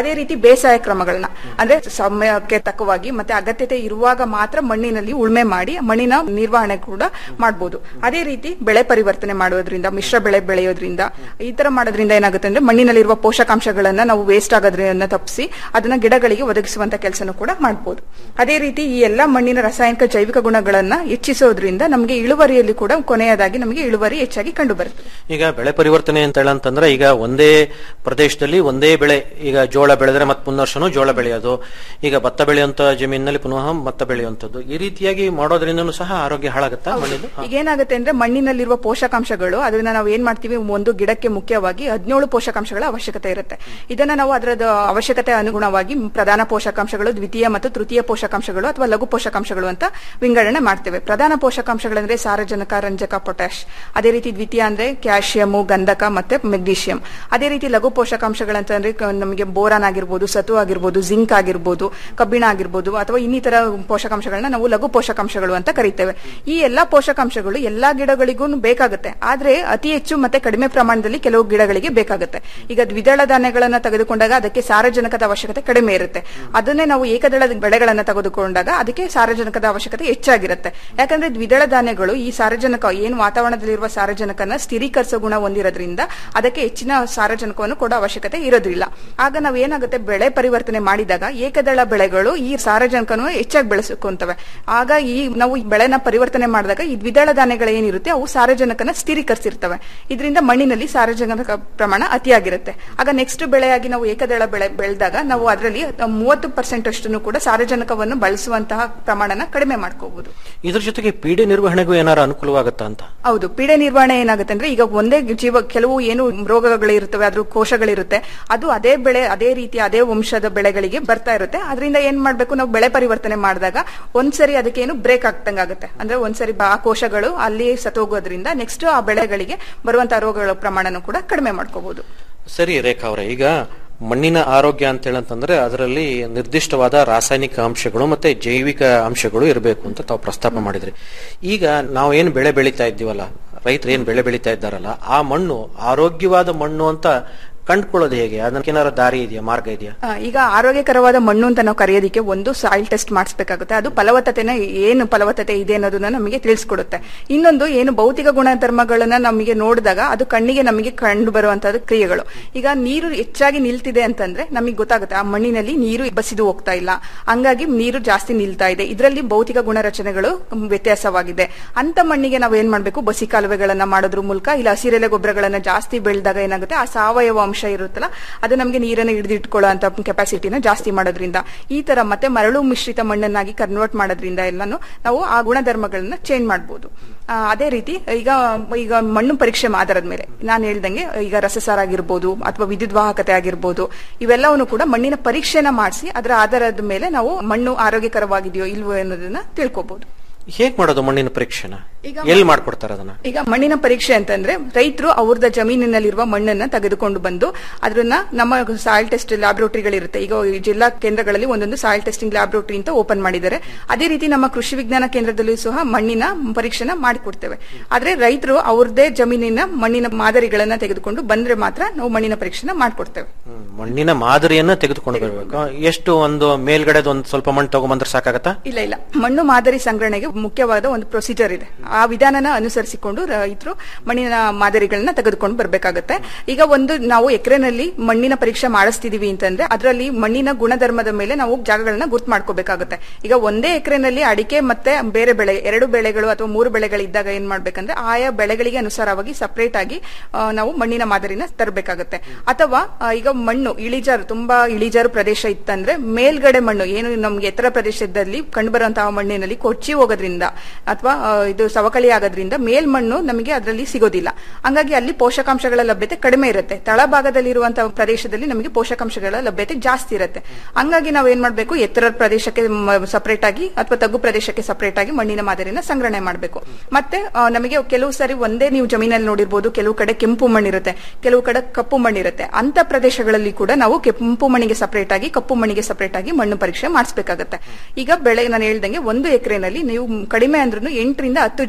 ಅದೇ ರೀತಿ ಬೇಸಾಯ ಕ್ರಮಗಳನ್ನ ಅಂದ್ರೆ ಸಮಯಕ್ಕೆ ತಕ್ಕವಾಗಿ ಮತ್ತೆ ಅಗತ್ಯತೆ ಇರುವಾಗ ಮಾತ್ರ ಮಣ್ಣಿನಲ್ಲಿ ಉಳ್ಮೆ ಮಾಡಿ ಮಣ್ಣಿನ ನಿರ್ವಹಣೆ ಕೂಡ ಮಾಡಬಹುದು ಅದೇ ರೀತಿ ಬೆಳೆ ಪರಿವರ್ತನೆ ಮಾಡೋದ್ರಿಂದ ಮಿಶ್ರ ಬೆಳೆ ಬೆಳೆಯೋದ್ರಿಂದ ಈ ತರ ಮಾಡೋದ್ರಿಂದ ಏನಾಗುತ್ತೆ ಅಂದ್ರೆ ಮಣ್ಣಿನಲ್ಲಿರುವ ಪೋಷಕಾಂಶಗಳನ್ನ ನಾವು ವೇಸ್ಟ್ ಆಗೋದ್ರಿಂದ ತಪ್ಪಿಸಿ ಅದನ್ನ ಗಿಡಗಳಿಗೆ ಒದಗಿಸುವಂತ ಕೆಲಸನೂ ಕೂಡ ಮಾಡಬಹುದು ಅದೇ ರೀತಿ ಈ ಎಲ್ಲಾ ಮಣ್ಣಿನ ರಾಸಾಯನಿಕ ಜೈವಿಕ ಗುಣಗಳನ್ನ ಹೆಚ್ಚಿಸೋದ್ರಿಂದ ನಮಗೆ ಇಳುವರಿಯಲ್ಲಿ ಕೂಡ ಕೊನೆಯದಾಗಿ ನಮಗೆ ಇಳುವರಿ ಹೆಚ್ಚಾಗಿ ಕಂಡು ಬರುತ್ತೆ
ಈಗ ಬೆಳೆ ಪರಿವರ್ತನೆ ಅಂತ ಹೇಳಂತಂದ್ರೆ ಈಗ ಒಂದೇ ಪ್ರದೇಶದಲ್ಲಿ ಒಂದೇ ಬೆಳೆ ಈಗ ಜೋಳ ಬೆಳೆದ್ರೆ ಮತ್ತೆ ಮುಂದಿನ ವರ್ಷನೂ ಜೋಳ ಬೆಳೆಯೋದು ಈಗ ಭತ್ತ ಬೆಳೆಯುವಂತ ಜಮೀನಿನಲ್ಲಿ ಪುನಃ ಭತ್ತ ಬೆಳೆಯುವಂತದ್ದು ಈ ರೀತಿಯಾಗಿ ಮಾಡೋದ್ರಿಂದನೂ ಸಹ ಆರೋಗ್ಯ ಹಾಳಾಗುತ್ತಾ ಮಣ್ಣಿದು
ಈಗ ಏನಾಗುತ್ತೆ ಅಂದ್ರೆ ಮಣ್ಣಿನಲ್ಲಿರುವ ಪೋಷಕಾಂಶಗಳು ಅದನ್ನ ನಾವು ಏನ್ ಮಾಡ್ತೀವಿ ಒಂದು ಗಿಡಕ್ಕೆ ಮುಖ್ಯವಾಗಿ ಹದಿನೇಳು ಪೋಷಕಾಂಶಗಳ ಅವಶ್ಯಕತೆ ಇರುತ್ತೆ ಇದನ್ನ ನಾವು ಅದರದ ಅವಶ್ಯಕತೆ ಅನುಗುಣವಾಗಿ ಪ್ರಧಾನ ಪೋಷಕಾಂಶಗಳು ದ್ವಿತೀಯ ಮತ್ತು ತೃತೀಯ ಪೋಷಕಾಂಶಗಳು ಅಥವಾ ಲಘು ಪೋಷಕಾಂಶಗಳು ಅಂತ ವಿಂಗಡಣೆ ಮಾಡ್ತೇವೆ ಪ್ರಧಾನ ಪೋಷಕಾಂಶಗಳಂದ್ರೆ ಸಾರಜನಕ ರಂಜಕ ಪೊಟ್ಯಾಶ್ ಅದೇ ರೀತಿ ದ್ವಿತೀಯ ಅಂದ್ರೆ ಕ್ಯಾಲ್ಸಿಯಂ ಗಂಧಕ ಮತ್ತೆ ಮೆಗ್ನೀಷಿಯಂ ಅದೇ ರೀತಿ ಲಘು ಪೋಷಕಾಂಶಗಳಂತಂದ್ರೆ ಕ- ನಮಗೆ ಬೋರಾನ್ ಆಗಿರ್ಬೋದು ಸತು ಆಗಿರ್ಬೋದು ಜಿಂಕ್ ಆಗಿರ್ಬೋದು ಕಬ್ಬಿಣ ಆಗಿರ್ಬೋದು ಅಥವಾ ಇನ್ನಿತರ ಪೋಷಕಾಂಶಗಳನ್ನ ನಾವು ಲಘು ಪೋಷಕಾಂಶಗಳು ಅಂತ ಕರಿತೇವೆ ಈ ಎಲ್ಲಾ ಪೋಷಕಾಂಶಗಳು ಎಲ್ಲಾ ಗಿಡಗಳಿಗೂ ಬೇಕಾಗುತ್ತೆ ಆದ್ರೆ ಅತಿ ಹೆಚ್ಚು ಮತ್ತೆ ಕಡಿಮೆ ಪ್ರಮಾಣದಲ್ಲಿ ಕೆಲವು ಗಿಡಗಳಿಗೆ ಬೇಕಾಗುತ್ತೆ ಈಗ ದ್ವಿದಳ ಧಾನ್ಯಗಳನ್ನ ತೆಗೆದುಕೊಂಡಾಗ ಅದಕ್ಕೆ ಸಾರಜನಕದ ಅವಶ್ಯಕತೆ ಕಡಿಮೆ ಇರುತ್ತೆ ಅದನ್ನೇ ನಾವು ಏಕದಳ ಬೆಳೆಗಳನ್ನ ತೆಗೆದುಕೊಂಡಾಗ ಅದಕ್ಕೆ ಸಾರಜನಕದ ಅವಶ್ಯಕತೆ ಹೆಚ್ಚಾಗಿರುತ್ತೆ ಯಾಕಂದ್ರೆ ದ್ವಿದಳ ಧಾನ್ಯಗಳು ಈ ಸಾರಜನಕ ಏನು ವಾತಾವರಣದಲ್ಲಿರುವ ಸಾರಜನಕನ ಸ್ಥಿರೀಕರಿಸೋ ಗುಣ ಹೊಂದಿರೋದ್ರಿಂದ ಅದಕ್ಕೆ ಹೆಚ್ಚಿನ ಸಾರಜನಕವನ್ನು ಕೊಡೋ ಅವಶ್ಯಕತೆ ಇರೋದಿಲ್ಲ ಆಗ ನಾವು ಏನಾಗುತ್ತೆ ಬೆಳೆ ಪರಿವರ್ತನೆ ಮಾಡಿದಾಗ ಏಕದಳ ಬೆಳೆಗಳು ಈ ಸಾರಜನಕವನ್ನು ಹೆಚ್ಚಾಗಿ ಬೆಳೆಸ್ಕೊಂತವೆ ಆಗ ಈ ನಾವು ಈ ಬೆಳೆನ ಪರಿವರ್ತನೆ ಮಾಡಿದಾಗ ಈ ದ್ವಿದಳ ಧಾನ್ಯಗಳು ಏನಿರುತ್ತೆ ಅವು ಸಾರಜನಕನ ಸ್ಥಿರೀಕರಿಸಿರ್ತವೆ ಇದರಿಂದ ಮಣ್ಣಿನಲ್ಲಿ ಸಾರಜನಕ ಪ್ರಮಾಣ ಅತಿಯಾಗಿರುತ್ತೆ ಆಗ ನೆಕ್ಸ್ಟ್ ಬೆಳೆಯಾಗಿ ನಾವು ಏಕದಳ ಬೆಳೆ ಬೆಳೆದಾಗ ನಾವು ಅದರಲ್ಲಿ ಮೂವತ್ತು ಪರ್ಸೆಂಟ್ ಅಷ್ಟನ್ನು ಕೂಡ ಸಾರಜನಕವನ್ನು ಬಳಸುವಂತಹ ಪ್ರಮಾಣನ ಕಡಿಮೆ ಮಾಡ್ಕೋಬಹುದು
ಇದ್ರ ಜೊತೆಗೆ ಪೀಡೆ ನಿರ್ವಹಣೆಗೂ ಏನಾರು ಅನುಕೂಲವಾಗುತ್ತಾ ಅಂತ
ಹೌದು ಪೀಡೆ ನಿರ್ವಹಣೆ ಏನಾಗುತ್ತೆ ಅಂದ್ರೆ ಈಗ ಒಂದೇ ಜೀವ ಕೆಲವು ಏನು ರೋಗಗಳಿರುತ್ತವೆ ಅದ್ರ ಕೋಶಗಳಿರುತ್ತೆ ಅದು ಅದೇ ಬೆಳೆ ಅದೇ ರೀತಿಯ ಅದೇ ವಂಶದ ಬೆಳೆಗಳಿಗೆ ಬರ್ತಾ ಇರುತ್ತೆ ಅದರಿಂದ ಏನ್ ಮಾಡ್ಬೇಕು ನಾವು ಬೆಳೆ ಪರಿವರ್ತನೆ ಮಾಡಿದಾಗ ಒಂದ್ಸರಿ ಅದಕ್ಕೆ ಏನು ಬ್ರೇಕ್ ಆಗ್ತಂಗಾಗುತ್ತೆ ಅಂದ್ರೆ ಒಂದ್ಸರಿ ಬ- ಆ ಕೋಶಗಳು ಅಲ್ಲಿ ಸತ್ತೋಗೋದ್ರಿಂದ ನೆಕ್ಸ್ಟ್ ಆ ಬೆಳೆಗಳಿಗೆ ಬರುವಂತಹ ರೋಗಗಳ ಪ್ರಮಾಣನೂ ಕೂಡ ಕಡಿಮೆ ಮಾಡ್ಕೋಬಹುದು
ಸರಿ ರೇಖಾ ಅವರೇ ಈಗ ಮಣ್ಣಿನ ಆರೋಗ್ಯ ಅಂತ ಹೇಳಂತಂದ್ರೆ ಅದರಲ್ಲಿ ನಿರ್ದಿಷ್ಟವಾದ ರಾಸಾಯನಿಕ ಅಂಶಗಳು ಮತ್ತೆ ಜೈವಿಕ ಅಂಶಗಳು ಇರಬೇಕು ಅಂತ ತಾವು ಪ್ರಸ್ತಾಪ ಮಾಡಿದ್ರಿ ಈಗ ನಾವು ಏನು ಬೆಳೆ ಬೆಳೀತಾ ಇದ್ದೀವಲ್ಲ ರೈತರು ಏನ್ ಬೆಳೆ ಬೆಳೀತಾ ಇದ್ದಾರಲ್ಲ ಆ ಮಣ್ಣು ಆರೋಗ್ಯವಾದ ಮಣ್ಣು ಅಂತ ಕಂಡುಕೊಳ್ಳೋದು ಹೇಗೆ ಅದಕ್ಕೇನಾದ್ರು ದಾರಿ ಇದೆಯಾ ಮಾರ್ಗ ಇದೆಯಾ
ಆ, ಈಗ ಆರೋಗ್ಯಕರವಾದ ಮಣ್ಣು ಅಂತ ನಾವು ಕರೆಯೋದಕ್ಕೆ ಒಂದು ಸಾಯಿಲ್ ಟೆಸ್ಟ್ ಮಾಡಿಸ್ಬೇಕಾಗುತ್ತೆ ಅದು ಫಲವತ್ತತೆನ ಏನು ಫಲವತ್ತತೆ ಇದೆ ಅನ್ನೋದನ್ನ ನಮಗೆ ತಿಳಿಸ್ಕೊಡುತ್ತೆ ಇನ್ನೊಂದು ಏನು ಭೌತಿಕ ಗುಣಧರ್ಮಗಳನ್ನ ನಮಗೆ ನೋಡಿದಾಗ ಅದು ಕಣ್ಣಿಗೆ ನಮಗೆ ಕಂಡು ಬರುವಂತದ್ದು ಕ್ರಿಯೆಗಳು ಈಗ ನೀರು ಹೆಚ್ಚಾಗಿ ನಿಲ್ತಿದೆ ಅಂತಂದ್ರೆ ನಮಗೆ ಗೊತ್ತಾಗುತ್ತೆ ಆ ಮಣ್ಣಿನಲ್ಲಿ ನೀರು ಬಸಿದು ಹೋಗ್ತಾ ಇಲ್ಲ ಹಂಗಾಗಿ ನೀರು ಜಾಸ್ತಿ ನಿಲ್ತಾ ಇದೆ ಇದರಲ್ಲಿ ಭೌತಿಕ ಗುಣರಚನೆಗಳು ಮ್, ವ್ಯತ್ಯಾಸವಾಗಿದೆ ಅಂತ ಮಣ್ಣಿಗೆ ನಾವು ಏನ್ ಮಾಡ್ಬೇಕು ಬಸಿ ಕಾಲುವೆಗಳನ್ನ ಮಾಡೋದ್ರ ಮೂಲಕ ಇಲ್ಲ ಹಸಿರೆಲೆ ಗೊಬ್ಬರಗಳನ್ನ ಜಾಸ್ತಿ ಬೆಳೆದಾಗ ಏನಾಗುತ್ತೆ ಆ ಸಾವಯವ ಅಂಶ ಇರುತ್ತಲ್ಲ ಅದು ನಮಗೆ ನೀರನ್ನು ಹಿಡಿದಿಟ್ಕೊಳ್ಳೋ ಅಂತ ಕೆಪಾಸಿಟಿನ ಜಾಸ್ತಿ ಮಾಡೋದ್ರಿಂದ ಈ ತರ ಮತ್ತೆ ಮರಳು ಮಿಶ್ರಿತ ಮಣ್ಣನ್ನಾಗಿ ಕನ್ವರ್ಟ್ ಮಾಡೋದ್ರಿಂದ ಎಲ್ಲಾನು ನಾವು ಆ ಗುಣಧರ್ಮಗಳನ್ನ ಚೇಂಜ್ ಮಾಡಬಹುದು ಅದೇ ರೀತಿ ಈಗ ಈಗ ಮಣ್ಣು ಪರೀಕ್ಷೆ ಆಧಾರದ ಮೇಲೆ ನಾನು ಹೇಳ್ದಂಗೆ ಈಗ ರಸಸಾರ ಆಗಿರ್ಬೋದು ಅಥವಾ ವಿದ್ಯುತ್ ವಾಹಕತೆ ಆಗಿರ್ಬೋದು ಇವೆಲ್ಲವನ್ನು ಕೂಡ ಮಣ್ಣಿನ ಪರೀಕ್ಷೆನ ಮಾಡಿಸಿ ಅದರ ಆಧಾರದ ಮೇಲೆ ನಾವು ಮಣ್ಣು ಆರೋಗ್ಯಕರವಾಗಿದೆಯೋ ಇಲ್ವೋ ಅನ್ನೋದನ್ನ ತಿಳ್ಕೊಬಹುದು
ಹೇಗ್ ಮಾಡೋದು ಮಣ್ಣಿನ ಪರೀಕ್ಷೆನ
ಈಗ
ಎಲ್ಲಿ ಮಾಡ್ಕೊಡ್ತಾರೆ ಅದನ್ನ
ಈಗ ಮಣ್ಣಿನ ಪರೀಕ್ಷೆ ಅಂತಂದ್ರೆ ರೈತರು ಅವ್ರದ ಜಮೀನಿನಲ್ಲಿರುವ ಮಣ್ಣನ್ನ ತೆಗೆದುಕೊಂಡು ಬಂದು ಅದನ್ನ ನಮ್ಮ ಸಾಯಿಲ್ ಟೆಸ್ಟ್ ಲ್ಯಾಬ್ರೋಟರಿಗಳಿರುತ್ತೆ ಈಗ ಈ ಜಿಲ್ಲಾ ಕೇಂದ್ರಗಳಲ್ಲಿ ಒಂದೊಂದು ಸಾಯಿಲ್ ಟೆಸ್ಟಿಂಗ್ ಲ್ಯಾಬ್ರೋಟರಿ ಅಂತ ಓಪನ್ ಮಾಡಿದ್ದಾರೆ ಅದೇ ರೀತಿ ನಮ್ಮ ಕೃಷಿ ವಿಜ್ಞಾನ ಕೇಂದ್ರದಲ್ಲೂ ಸಹ ಮಣ್ಣಿನ ಪರೀಕ್ಷೆನ ಮಾಡಿಕೊಡ್ತೇವೆ ಆದ್ರೆ ರೈತರು ಅವ್ರದೇ ಜಮೀನಿನ ಮಣ್ಣಿನ ಮಾದರಿಗಳನ್ನ ತೆಗೆದುಕೊಂಡು ಬಂದ್ರೆ ಮಾತ್ರ ನಾವು ಮಣ್ಣಿನ ಪರೀಕ್ಷೆನ ಮಾಡ್ಕೊಡ್ತೇವೆ
ಹ್ಮ್, ಮಣ್ಣಿನ ಮಾದರಿಯನ್ನ ತೆಗೆದುಕೊಂಡು ಬರಬೇಕು ಎಷ್ಟು ಒಂದು ಮೇಲ್ಗಡೆದು ಒಂದು ಸ್ವಲ್ಪ ಮಣ್ಣು ತಗೊಂಬಂದ್ರೆ ಸಾಕಾಗತ್ತಾ
ಇಲ್ಲ ಇಲ್ಲ ಮಣ್ಣು ಮಾದರಿ ಸಂಗ್ರಹಣೆಗೆ ಮುಖ್ಯವಾದ ಒಂದು ಪ್ರೊಸೀಜರ್ ಇದೆ ಆ ವಿಧಾನನ ಅನುಸರಿಸಿಕೊಂಡು ರೈತರು ಮಣ್ಣಿನ ಮಾದರಿಗಳನ್ನ ತೆಗೆದುಕೊಂಡು ಬರಬೇಕಾಗುತ್ತೆ ಈಗ ಒಂದು ನಾವು ಎಕರೆನಲ್ಲಿ ಮಣ್ಣಿನ ಪರೀಕ್ಷೆ ಮಾಡಿಸ್ತಿದೀವಿ ಅಂತಂದ್ರೆ ಅದರಲ್ಲಿ ಮಣ್ಣಿನ ಗುಣಧರ್ಮದ ಮೇಲೆ ನಾವು ಜಾಗಗಳನ್ನ ಗುರ್ತು ಮಾಡ್ಕೋಬೇಕಾಗುತ್ತೆ ಈಗ ಒಂದೇ ಎಕರೆನಲ್ಲಿ ಅಡಿಕೆ ಮತ್ತೆ ಬೇರೆ ಬೆಳೆ ಎರಡು ಬೆಳೆಗಳು ಅಥವಾ ಮೂರು ಬೆಳೆಗಳಿದ್ದಾಗ ಏನ್ ಮಾಡ್ಬೇಕಂದ್ರೆ ಆಯಾ ಬೆಳೆಗಳಿಗೆ ಅನುಸಾರವಾಗಿ ಸಪರೇಟ್ ಆಗಿ ಆ, ನಾವು ಮಣ್ಣಿನ ಮಾದರಿನ ತರಬೇಕಾಗುತ್ತೆ ಅಥವಾ ಆ, ಈಗ ಮಣ್ಣು ಇಳಿಜಾರು ತುಂಬಾ ಇಳಿಜಾರು ಪ್ರದೇಶ ಇತ್ತಂದ್ರೆ ಮೇಲ್ಗಡೆ ಮಣ್ಣು ಏನು ನಮ್ಗೆ ಎತ್ತರ ಪ್ರದೇಶದಲ್ಲಿ ಕಂಡುಬರುವಂತಹ ಮಣ್ಣಿನಲ್ಲಿ ಕೊಚ್ಚಿ ಹೋಗೋದ್ರಿಂದ ಅಥವಾ ಆ, ಇದು ಸವಕಳಿ ಆಗೋದ್ರಿಂದ ಮೇಲ್ಮಣ್ಣು ನಮಗೆ ಅದರಲ್ಲಿ ಸಿಗೋದಿಲ್ಲ ಹಂಗಾಗಿ ಅಲ್ಲಿ ಪೋಷಕಾಂಶಗಳ ಲಭ್ಯತೆ ಕಡಿಮೆ ಇರುತ್ತೆ ತಳಭಾಗದಲ್ಲಿರುವಂತಹ ಪ್ರದೇಶದಲ್ಲಿ ನಮಗೆ ಪೋಷಕಾಂಶಗಳ ಲಭ್ಯತೆ ಜಾಸ್ತಿ ಇರುತ್ತೆ ಹಂಗಾಗಿ ನಾವು ಏನ್ ಮಾಡ್ಬೇಕು ಎತ್ತರ ಪ್ರದೇಶಕ್ಕೆ ಸಪರೇಟ್ ಆಗಿ ಅಥವಾ ತಗ್ಗು ಪ್ರದೇಶಕ್ಕೆ ಸಪರೇಟ್ ಆಗಿ ಮಣ್ಣಿನ ಮಾದರಿನ ಸಂಗ್ರಹಣೆ ಮಾಡಬೇಕು ಮತ್ತೆ ಆ, ನಮಗೆ ಕೆಲವು ಸಾರಿ ಒಂದೇ ನೀವು ಜಮೀನಲ್ಲಿ ನೋಡಿರ್ಬೋದು ಕೆಲವು ಕಡೆ ಕೆಂಪು ಮಣ್ಣಿರುತ್ತೆ ಕೆಲವು ಕಡೆ ಕಪ್ಪು ಮಣ್ಣಿರುತ್ತೆ ಅಂತ ಪ್ರದೇಶಗಳಲ್ಲಿ ಕೂಡ ನಾವು ಕೆಂಪು ಮಣ್ಣಿಗೆ ಸಪರೇಟ್ ಆಗಿ ಕಪ್ಪು ಮಣ್ಣಿಗೆ ಸಪರೇಟ್ ಆಗಿ ಮಣ್ಣು ಪರೀಕ್ಷೆ ಮಾಡಿಸಬೇಕಾಗುತ್ತೆ ಈಗ ಬೆಳೆ ನಾನು ಹೇಳ್ದಂಗೆ ಒಂದು ಎಕರೆನಲ್ಲಿ ನೀವು ಕಡಿಮೆ ಅಂದ್ರೂ ಎಂಟರಿಂದ ಹತ್ತು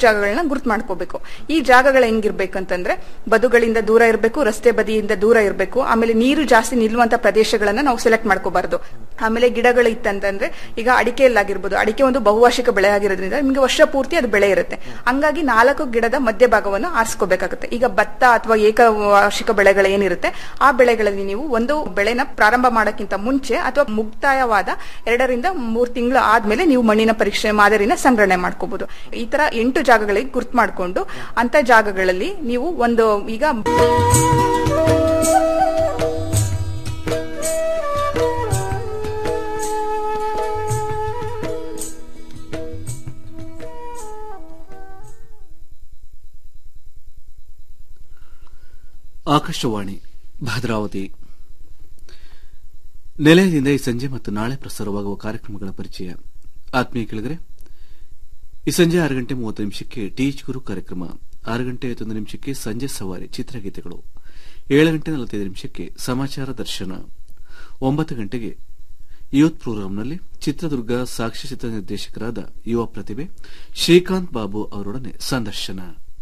ಜಾಗಗಳನ್ನ ಗುರ್ತು ಮಾಡ್ಕೋಬೇಕು ಈ ಜಾಗಗಳು ಹೆಂಗಿರ್ಬೇಕಂತಂದ್ರೆ ಬದುಗಳಿಂದ ದೂರ ಇರಬೇಕು ರಸ್ತೆ ಬದಿಯಿಂದ ದೂರ ಇರಬೇಕು ಆಮೇಲೆ ನೀರು ಜಾಸ್ತಿ ನಿಲ್ಲುವಂತ ಪ್ರದೇಶಗಳನ್ನ ನಾವು ಸೆಲೆಕ್ಟ್ ಮಾಡ್ಕೋಬಾರ್ದು ಆಮೇಲೆ ಗಿಡಗಳು ಇತ್ತಂತಂದ್ರೆ ಈಗ ಅಡಿಕೆಯಲ್ಲಾಗಿರ್ಬೋದು ಅಡಿಕೆ ಒಂದು ಬಹುವಾರ್ಷಿಕ ಬೆಳೆ ಆಗಿರೋದ್ರಿಂದ ನಿಮಗೆ ವರ್ಷ ಪೂರ್ತಿ ಅದು ಬೆಳೆ ಇರುತ್ತೆ ಹಂಗಾಗಿ ನಾಲ್ಕು ಗಿಡದ ಮಧ್ಯಭಾಗವನ್ನು ಆರಿಸ್ಕೋಬೇಕಾಗುತ್ತೆ ಈಗ ಭತ್ತ ಅಥವಾ ಏಕವಾರ್ಷಿಕ ಬೆಳೆಗಳು ಏನಿರುತ್ತೆ ಆ ಬೆಳೆಗಳಲ್ಲಿ ನೀವು ಒಂದು ಬೆಳೆನ ಪ್ರಾರಂಭ ಮಾಡೋಕ್ಕಿಂತ ಮುಂಚೆ ಅಥವಾ ಮುಕ್ತಾಯವಾದ ಎರಡರಿಂದ ಮೂರು ತಿಂಗಳು ಆದ್ಮೇಲೆ ನೀವು ಮಣ್ಣಿನ ಪರೀಕ್ಷೆ ಮಾದರಿನ ಸಂಗ್ರಹಣೆ ಮಾಡ್ಕೋಬಹುದು ಈ ತರ ಎಂಟು ಜಾಗಗಳಿಗೆ ಗುರ್ತು ಮಾಡಿಕೊಂಡು ಅಂತ ಜಾಗಗಳಲ್ಲಿ ನೀವು ಒಂದು ಈಗ
ಆಕಾಶವಾಣಿ ಭದ್ರಾವತಿ ನಿಲಯದಿಂದ ಈ ಸಂಜೆ ಮತ್ತು ನಾಳೆ ಪ್ರಸಾರವಾಗುವ ಕಾರ್ಯಕ್ರಮಗಳ ಪರಿಚಯ ಆತ್ಮೀಯ ಕೆಳಗರೆ ಈ ಸಂಜೆ ಆರು ಗಂಟೆ ಮೂವತ್ತು ನಿಮಿಷಕ್ಕೆ ಟೀಚ್ ಗುರು ಕಾರ್ಯಕ್ರಮ ಆರು ಗಂಟೆ ಐವತ್ತೊಂದು ನಿಮಿಷಕ್ಕೆ ಸಂಜೆ ಸವಾರಿ ಚಿತ್ರಗೀತೆಗಳು ಏಳು ಗಂಟೆ ನಲವತ್ತೈದು ನಿಮಿಷಕ್ಕೆ ಸಮಾಚಾರ ದರ್ಶನ ಒಂಬತ್ತು ಗಂಟೆಗೆ ಯೂತ್ ಪ್ರೋಗ್ರಾಂನಲ್ಲಿ ಚಿತ್ರದುರ್ಗ ಸಾಕ್ಷ್ಯಚಿತ್ರ ನಿರ್ದೇಶಕರಾದ ಯುವ ಪ್ರತಿಭೆ ಶ್ರೀಕಾಂತ್ ಬಾಬು ಅವರೊಡನೆ ಸಂದರ್ಶನ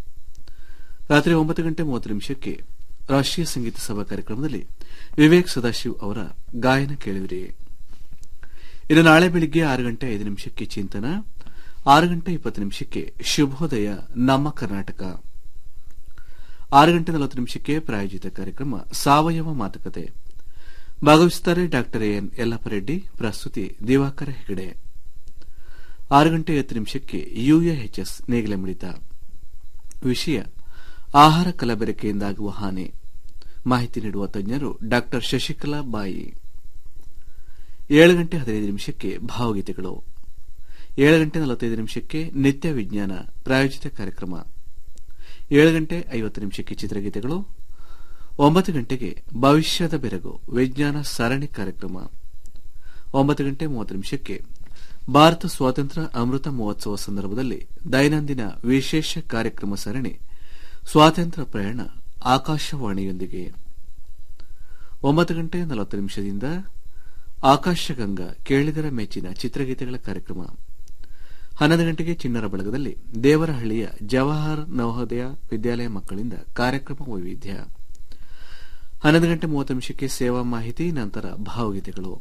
ರಾತ್ರಿ ಒಂಬತ್ತು ಗಂಟೆ ಮೂವತ್ತು ನಿಮಿಷಕ್ಕೆ ರಾಷ್ಟ್ರೀಯ ಸಂಗೀತ ಸಭಾ ಕಾರ್ಯಕ್ರಮದಲ್ಲಿ ವಿವೇಕ್ ಸದಾಶಿವ್ ಅವರ ಗಾಯನ ಕೇಳುವಿರಿ ಇನ್ನು ನಾಳೆ ಬೆಳಿಗ್ಗೆ ಆರು ಗಂಟೆ ಐದು ನಿಮಿಷಕ್ಕೆ ಚಿಂತನ ಆರು ಗಂಟೆ ಇಪ್ಪತ್ತು ನಿಮಿಷಕ್ಕೆ ಶುಭೋದಯ ನಮ್ಮ ಕರ್ನಾಟಕ ಆರು ಗಂಟೆ ನಲವತ್ತು ನಿಮಿಷಕ್ಕೆ ಪ್ರಾಯೋಜಿತ ಕಾರ್ಯಕ್ರಮ ಸಾವಯವ ಮಾತುಕತೆ ಭಾಗವಹಿಸುತ್ತಾರೆ ಡಾಕ್ಟರ್ ಎನ್ ಯಲ್ಲಪ್ಪರೆಡ್ಡಿ ಪ್ರಸ್ತುತಿ ದಿವಾಕರ ಹೆಗಡೆ ಆರು ಗಂಟೆ ಐವತ್ತು ನಿಮಿಷಕ್ಕೆ ಯುಎಎಚ್ಎಸ್ ನೇಗಿಲ ಮಿಡಿತ ವಿಷಯ ಆಹಾರ ಕಲಬೆರಕೆಯಿಂದಾಗುವ ಹಾನಿ ಮಾಹಿತಿ ನೀಡುವ ತಜ್ಞರು ಡಾಕ್ಟರ್ ಶಶಿಕಲಾ ಬಾಯಿ ಏಳು ಗಂಟೆ ಹದಿನೈದು ನಿಮಿಷಕ್ಕೆ ಭಾವಗೀತೆಗಳು ಏಳು ಗಂಟೆ ನಲವತ್ತೈದು ನಿಮಿಷಕ್ಕೆ ನಿತ್ಯ ವಿಜ್ಞಾನ ಪ್ರಾಯೋಜಿತ ಕಾರ್ಯಕ್ರಮ ಏಳು ಗಂಟೆ ಐವತ್ತು ನಿಮಿಷಕ್ಕೆ ಚಿತ್ರಗೀತೆಗಳು ಒಂಬತ್ತು ಗಂಟೆಗೆ ಭವಿಷ್ಯದ ಬೆರಗು ವಿಜ್ಞಾನ ಸರಣಿ ಕಾರ್ಯಕ್ರಮ ಒಂಬತ್ತು ಗಂಟೆ ಮೂವತ್ತು ನಿಮಿಷಕ್ಕೆ ಭಾರತ ಸ್ವಾತಂತ್ರ್ಯ ಅಮೃತ ಮಹೋತ್ಸವ ಸಂದರ್ಭದಲ್ಲಿ ದೈನಂದಿನ ವಿಶೇಷ ಕಾರ್ಯಕ್ರಮ ಸರಣಿ ಸ್ವಾತಂತ್ರ್ಯ ಪ್ರಯಾಣ ಆಕಾಶವಾಣಿಯೊಂದಿಗೆ ಒಂಬತ್ತು ಗಂಟೆ ನಲವತ್ತು ನಿಮಿಷದಿಂದ ಆಕಾಶಗಂಗಾ ಕೇಳಿಗರ ಮೆಚ್ಚಿನ ಚಿತ್ರಗೀತೆಗಳ ಕಾರ್ಯಕ್ರಮ ಹನ್ನೊಂದು ಗಂಟೆಗೆ ಚಿಣ್ಣರ ಬಳಗದಲ್ಲಿ ದೇವರಹಳ್ಳಿಯ ಜವಾಹರ್ ನವೋದಯ ವಿದ್ಯಾಲಯ ಮಕ್ಕಳಿಂದ ಕಾರ್ಯಕ್ರಮ ವೈವಿಧ್ಯ ಹನ್ನೊಂದು ಗಂಟೆ ಮೂವತ್ತು ನಿಮಿಷಕ್ಕೆ ಸೇವಾ ಮಾಹಿತಿ ನಂತರ ಭಾವಗೀತೆಗಳು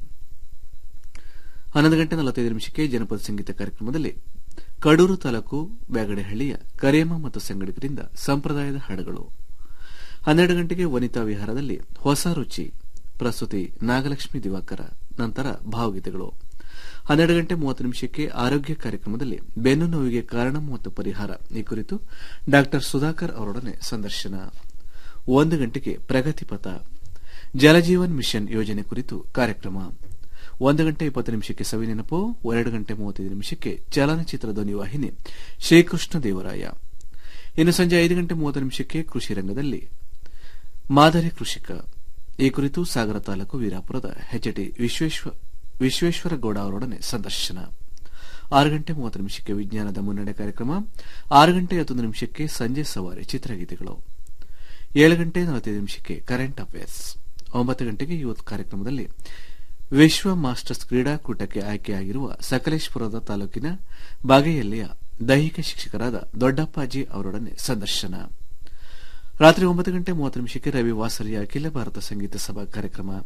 ಹನ್ನೊಂದು ಗಂಟೆ ನಲವತ್ತೈದು ನಿಮಿಷಕ್ಕೆ ಜನಪದ ಸಂಗೀತ ಕಾರ್ಯಕ್ರಮದಲ್ಲಿ ಕಡೂರು ತಾಲೂಕು ಬ್ಯಾಗಡೆಹಳ್ಳಿಯ ಕರಿಯಮ್ಮ ಮತ್ತು ಸಂಗಡಿಗರಿಂದ ಸಂಪ್ರದಾಯದ ಹಾಡುಗಳು ಹನ್ನೆರಡು ಗಂಟೆಗೆ ವನಿತಾ ವಿಹಾರದಲ್ಲಿ ಹೊಸ ರುಚಿ ಪ್ರಸ್ತುತಿ ನಾಗಲಕ್ಷ್ಮಿ ದಿವಾಕರ ನಂತರ ಭಾವಗೀತೆಗಳು ಹನ್ನೆರಡು ಗಂಟೆ ಮೂವತ್ತು ನಿಮಿಷಕ್ಕೆ ಆರೋಗ್ಯ ಕಾರ್ಯಕ್ರಮದಲ್ಲಿ ಬೆನ್ನು ನೋವಿಗೆ ಕಾರಣ ಮತ್ತು ಪರಿಹಾರ ಈ ಕುರಿತು ಡಾಕ್ಟರ್ ಸುಧಾಕರ್ ಅವರೊಡನೆ ಸಂದರ್ಶನ ಒಂದು ಗಂಟೆಗೆ ಪ್ರಗತಿಪಥ ಜಲಜೀವನ್ ಮಿಷನ್ ಯೋಜನೆ ಕುರಿತು ಕಾರ್ಯಕ್ರಮ ಒಂದು ಗಂಟೆ ಇಪ್ಪತ್ತು ನಿಮಿಷಕ್ಕೆ ಸವಿನೆನಪು ಎರಡು ಗಂಟೆ ಮೂವತ್ತೈದು ನಿಮಿಷಕ್ಕೆ ಚಲನಚಿತ್ರ ಧ್ವನಿವಾಹಿನಿ ಶ್ರೀಕೃಷ್ಣ ದೇವರಾಯ ಇನ್ನು ಸಂಜೆ ಐದು ಗಂಟೆ ಮೂವತ್ತು ನಿಮಿಷಕ್ಕೆ ಕೃಷಿ ರಂಗದಲ್ಲಿ ಮಾದರಿ ಕೃಷಿಕ ಈ ಕುರಿತು ಸಾಗರ ತಾಲೂಕು ವೀರಾಪುರದ ಎಚ್ಡಿ ವಿಶ್ವೇಶ್ವರ ಗೌಡ ಅವರೊಡನೆ ಸಂದರ್ಶನ ಆರು ಗಂಟೆ ಮೂವತ್ತು ನಿಮಿಷಕ್ಕೆ ವಿಜ್ಞಾನದ ಮುನ್ನಡೆ ಕಾರ್ಯಕ್ರಮ ಆರು ಗಂಟೆ ಹತ್ತೊಂದು ನಿಮಿಷಕ್ಕೆ ಸಂಜೆ ಸವಾರಿ ಚಿತ್ರಗೀತೆಗಳು ಏಳು ಗಂಟೆ ನಲವತ್ತೈದು ನಿಮಿಷಕ್ಕೆ ಕರೆಂಟ್ ಅಫೇರ್ಸ್ ಒಂಬತ್ತು ಗಂಟೆಗೆ ಯೂತ್ ಕಾರ್ಯಕ್ರಮದಲ್ಲಿ ವಿಶ್ವ ಮಾಸ್ಟರ್ಸ್ ಕ್ರೀಡಾಕೂಟಕ್ಕೆ ಆಯ್ಕೆಯಾಗಿರುವ ಸಕಲೇಶ್ಪುರದ ತಾಲೂಕಿನ ಬಾಗೇಯಲ್ಲಿಯ ದೈಹಿಕ ಶಿಕ್ಷಕರಾದ ದೊಡ್ಡಪ್ಪಾಜಿ ಅವರೊಡನೆ ಸಂದರ್ಶನ ರಾತ್ರಿ ಒಂಬತ್ತು ಗಂಟೆ ಮೂವತ್ತು ನಿಮಿಷಕ್ಕೆ ರವಿ ವಾಸರಿಯ ಅಖಿಲ ಭಾರತ ಸಂಗೀತ ಸಭಾ ಕಾರ್ಯಕ್ರಮ